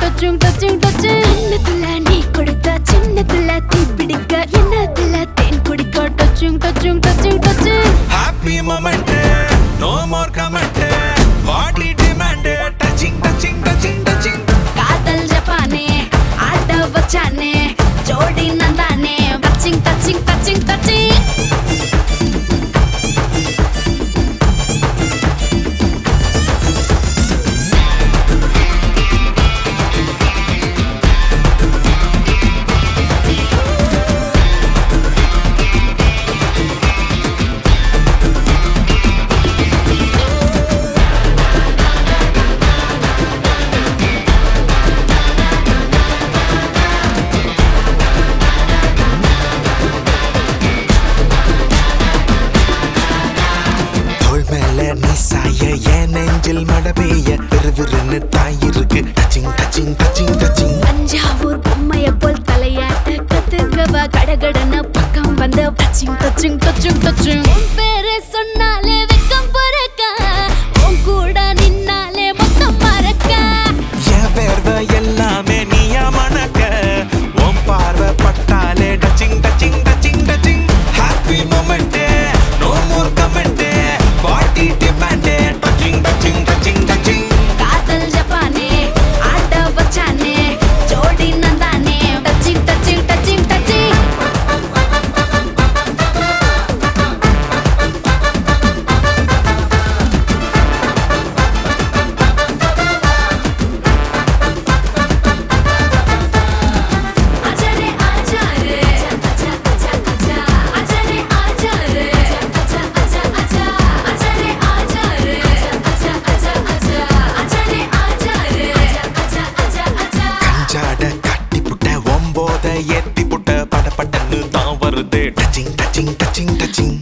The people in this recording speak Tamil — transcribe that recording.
டச்சுங் டச்சுங் டச்சுங் சின்னத்துல நீ கொடுத்த சின்னத்துல தீ பிடிக்க என்னத்துல தேன் குடிக்க touching touching touching touching happy moment no more comment body demand touching touching touching touching காதல் ஜப்பானே ஆட்ட வச்சானே ஜோடி நந்தானே டச்சிங் டச்சிங் டச்சிங் டச்சிங் தோள் மேல நீ சாய என் நெஞ்சில் மழை பெய்ய விறுவிறுன்னு தாயிருக்கு touching touching touching touching Thanjavur பொம்மைய போல் தலையாட்ட கத்துக்கவா கடகடன பக்கம் வந்த டச்சிங் டச்சிங் டச்சிங் டச்சிங் உன் பேரை சொன்னாலே வெக்கம் பொறக்க உன் கூட நின்னாலே மொத்தம் மறக்க என் வேர்வை எல்லாமே நீயா மணக்க உன் பார்வை பட்டாலே touching touching touching touching happy moment no more comment body demand touching touching touching touching காதல் ஜப்பானே ஆட்ட வச்சானே ஜோடி நந்தானே டச்சிங் டச்சிங் டச்சிங் டச்சிங் आजा रे आजा रे आजा आजा आजा आजा रे आजा रे आजा आजा आजा आजा रे आजा रे आजा आजा आजा आजा रे आजा रे आजा आजा आजा கஞ்சாட கட்டி புட்ட ஒம்போத ஏத்தி புட்ட பட படன்னு தான் வருது டச்சிங் டச்சிங் டச்சிங் டச்சிங்